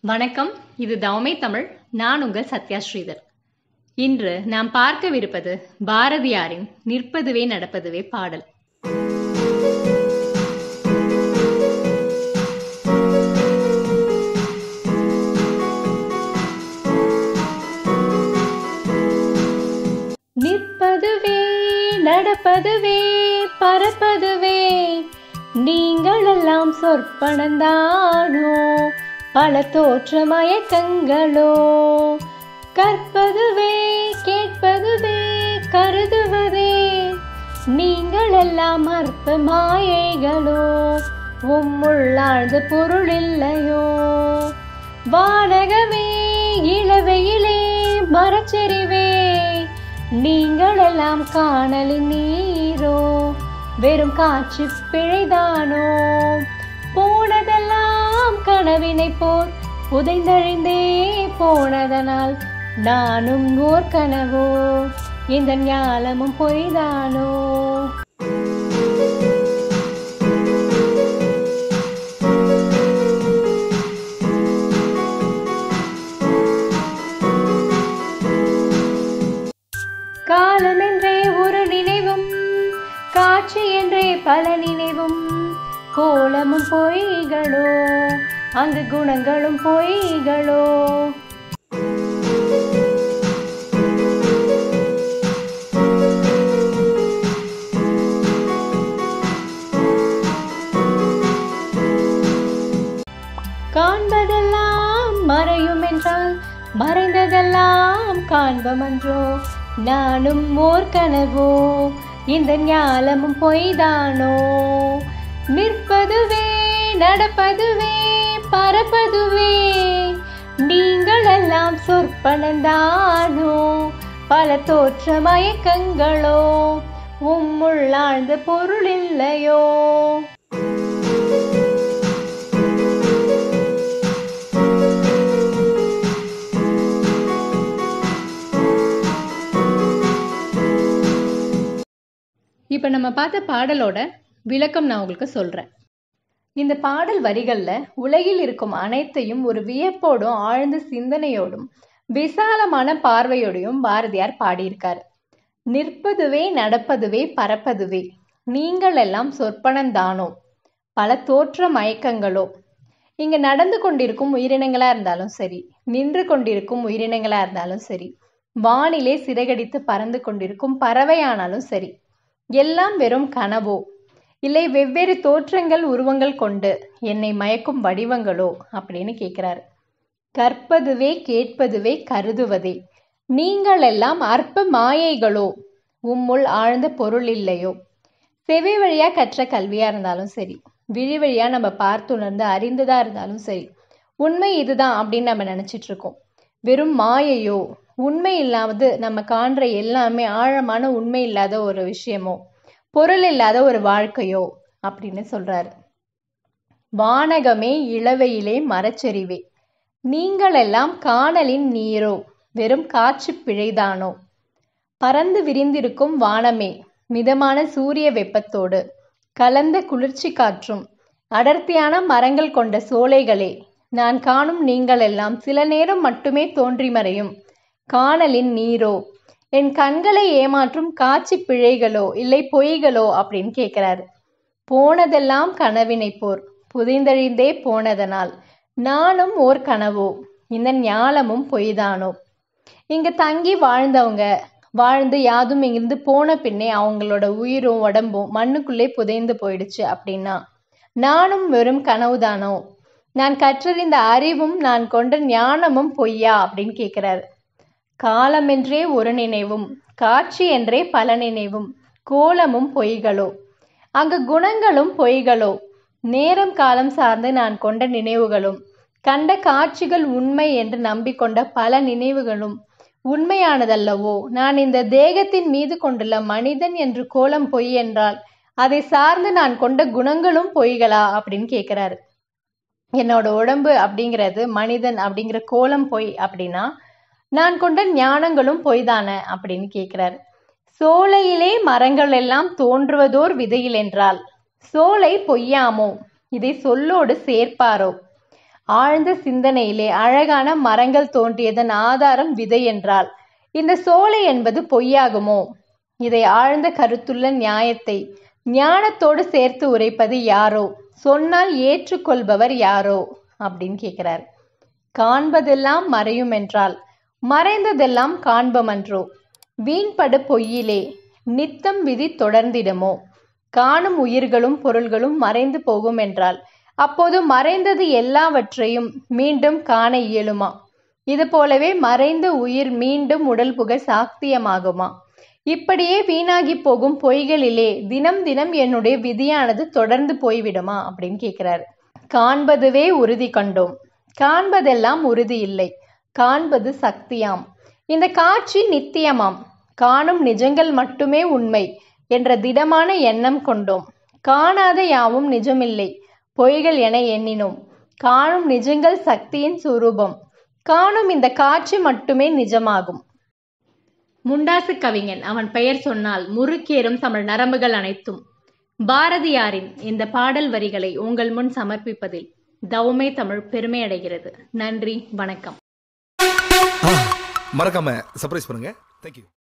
வணக்கம் இது தவமை தமிழ் நான் உங்கள் சத்யா ஸ்ரீதர் இன்று நாம் பார்க்கவிருப்பது பாரதியாரின் நிற்பதுவே நடப்பதுவே பாடல் நிற்பதுவே நடப்பதுவே பறப்பதுவே நீங்களெல்லாம் சொற்பனந்தானோ பல தோற்ற மயக்கங்களோ கற்பதுவே கேட்பதுவே கருதுவதே நீங்களெல்லாம் அற்ப மாயைகளோ உம்முள்ளாழ்ந்த பொருள் இல்லையோ வானகமே இளவையிலே மரச்செறிவே நீங்களெல்லாம் காணலின் நீரோ வெறும் காட்சி பிழைதானோ போனதெல்லாம் கனவினை போர் புதைந்தழிந்தே போனதனால் நானும் ஓர் கனவோ இந்த ஞாலமும் பொய்தானோ காலம் என்றே ஒரு நினைவும் காட்சி என்றே பல நினைவும் கோலமும் பொய்களோ அங்கு குணங்களும் பொய்களோ காண்பதெல்லாம் மறையும் என்றால் மறைந்ததெல்லாம் காண்பமன்றோ நானும் ஓர் கனவோ இந்த ஞாலமும் பொய்தானோ நிற்பதுவே நடப்பதுவே பறப்பதுவே நீங்களெல்லாம் சொற்பனந்தானோ பல தோற்ற மயக்கங்களோ உம்முள்ளாழ்ந்த பொருள் இல்லையோ இப்போ நம்ம பார்த்த பாடலோட விளக்கம் நான் உங்களுக்கு சொல்கிறேன் இந்த பாடல் வரிகளில் உலகில் இருக்கும் அனைத்தையும் ஒரு வியப்போடும் ஆழ்ந்த சிந்தனையோடும் விசாலமான பார்வையோடையும் பாரதியார் பாடியிருக்காரு நிற்பதுவே நடப்பதுவே பறப்பதுவே நீங்கள் எல்லாம் சொற்பனந்தானோ பல தோற்ற மயக்கங்களோ இங்கே நடந்து கொண்டிருக்கும் உயிரினங்களாக இருந்தாலும் சரி நின்று கொண்டிருக்கும் உயிரினங்களாக இருந்தாலும் சரி வானிலே சிறகடித்து பறந்து கொண்டிருக்கும் பறவையானாலும் சரி எல்லாம் வெறும் கனவோ இல்லை வெவ்வேறு தோற்றங்கள் உருவங்கள் கொண்டு என்னை மயக்கும் வடிவங்களோ அப்படின்னு கேட்குறாரு கற்பதுவே கேட்பதுவே கருதுவதே நீங்கள் எல்லாம் அற்ப மாயைகளோ உம்முள் ஆழ்ந்த பொருள் இல்லையோ செவி வழியா கற்ற கல்வியா இருந்தாலும் சரி விழி வழியா நம்ம பார்த்துணர்ந்து அறிந்ததா இருந்தாலும் சரி உண்மை இதுதான் அப்படின்னு நம்ம நினைச்சிட்டு இருக்கோம் வெறும் மாயையோ உண்மை இல்லாதது நம்ம காண்ற எல்லாமே ஆழமான உண்மை இல்லாத ஒரு விஷயமோ பொருள் இல்லாத ஒரு வாழ்க்கையோ அப்படின்னு சொல்றாரு வானகமே இளவையிலே மரச்செறிவே நீங்களெல்லாம் காணலின் நீரோ வெறும் காட்சி பிழைதானோ பறந்து விரிந்திருக்கும் வானமே மிதமான சூரிய வெப்பத்தோடு கலந்த குளிர்ச்சி காற்றும் அடர்த்தியான மரங்கள் கொண்ட சோலைகளே நான் காணும் நீங்கள் எல்லாம் சில நேரம் மட்டுமே தோன்றி மறையும் காணலின் நீரோ என் கண்களை ஏமாற்றும் காட்சி பிழைகளோ இல்லை பொய்களோ அப்படின்னு கேட்குறாரு போனதெல்லாம் கனவினை போர் புதைந்தழிந்தே போனதனால் நானும் ஓர் கனவோ இந்த ஞாலமும் பொய்தானோ இங்க தங்கி வாழ்ந்தவங்க வாழ்ந்து யாதும் இங்கிருந்து போன பின்னே அவங்களோட உயிரும் உடம்பும் மண்ணுக்குள்ளே புதைந்து போயிடுச்சு அப்படின்னா நானும் வெறும் கனவுதானோ நான் கற்றறிந்த அறிவும் நான் கொண்ட ஞானமும் பொய்யா அப்படின்னு கேட்குறாரு காலமென்றே ஒரு நினைவும் காட்சி என்றே பல நினைவும் கோலமும் பொய்களோ அங்கு குணங்களும் பொய்களோ நேரம் காலம் சார்ந்து நான் கொண்ட நினைவுகளும் கண்ட காட்சிகள் உண்மை என்று நம்பிக்கொண்ட பல நினைவுகளும் உண்மையானதல்லவோ நான் இந்த தேகத்தின் மீது கொண்டுள்ள மனிதன் என்று கோலம் பொய் என்றால் அதை சார்ந்து நான் கொண்ட குணங்களும் பொய்களா அப்படின்னு கேட்குறாரு என்னோட உடம்பு அப்படிங்கிறது மனிதன் அப்படிங்கிற கோலம் பொய் அப்படின்னா நான் கொண்ட ஞானங்களும் பொய்தான அப்படின்னு கேட்குறாரு சோலையிலே மரங்கள் எல்லாம் தோன்றுவதோர் விதையில் என்றால் சோலை பொய்யாமோ இதை சொல்லோடு சேர்ப்பாரோ ஆழ்ந்த சிந்தனையிலே அழகான மரங்கள் தோன்றியதன் ஆதாரம் விதை என்றால் இந்த சோலை என்பது பொய்யாகுமோ இதை ஆழ்ந்த கருத்துள்ள நியாயத்தை ஞானத்தோடு சேர்த்து உரைப்பது யாரோ சொன்னால் ஏற்றுக்கொள்பவர் யாரோ அப்படின்னு கேட்கிறார் காண்பதெல்லாம் மறையும் என்றால் மறைந்ததெல்லாம் காண்பமன்றோ வீண்படு பொய்யிலே நித்தம் விதி தொடர்ந்திடுமோ காணும் உயிர்களும் பொருள்களும் மறைந்து போகும் என்றால் அப்போது மறைந்தது எல்லாவற்றையும் மீண்டும் காண இயலுமா இது போலவே மறைந்த உயிர் மீண்டும் உடல் புக சாத்தியமாகுமா இப்படியே வீணாகி போகும் பொய்களிலே தினம் தினம் என்னுடைய விதியானது தொடர்ந்து போய்விடுமா அப்படின்னு கேட்கிறாரு காண்பதுவே உறுதி கண்டோம் காண்பதெல்லாம் உறுதி இல்லை காண்பது சக்தியாம் இந்த காட்சி நித்தியமாம் காணும் நிஜங்கள் மட்டுமே உண்மை என்ற திடமான எண்ணம் கொண்டோம் காணாத யாவும் நிஜமில்லை பொய்கள் என எண்ணினோம் காணும் நிஜங்கள் சக்தியின் சுரூபம் காணும் இந்த காட்சி மட்டுமே நிஜமாகும் முண்டாசு கவிஞன் அவன் பெயர் சொன்னால் முறுக்கேறும் தமிழ் நரம்புகள் அனைத்தும் பாரதியாரின் இந்த பாடல் வரிகளை உங்கள் முன் சமர்ப்பிப்பதில் தவமே தமிழ் பெருமை அடைகிறது நன்றி வணக்கம் மறக்காம சர்ப்ரைஸ் பண்ணுங்க தேங்க்யூ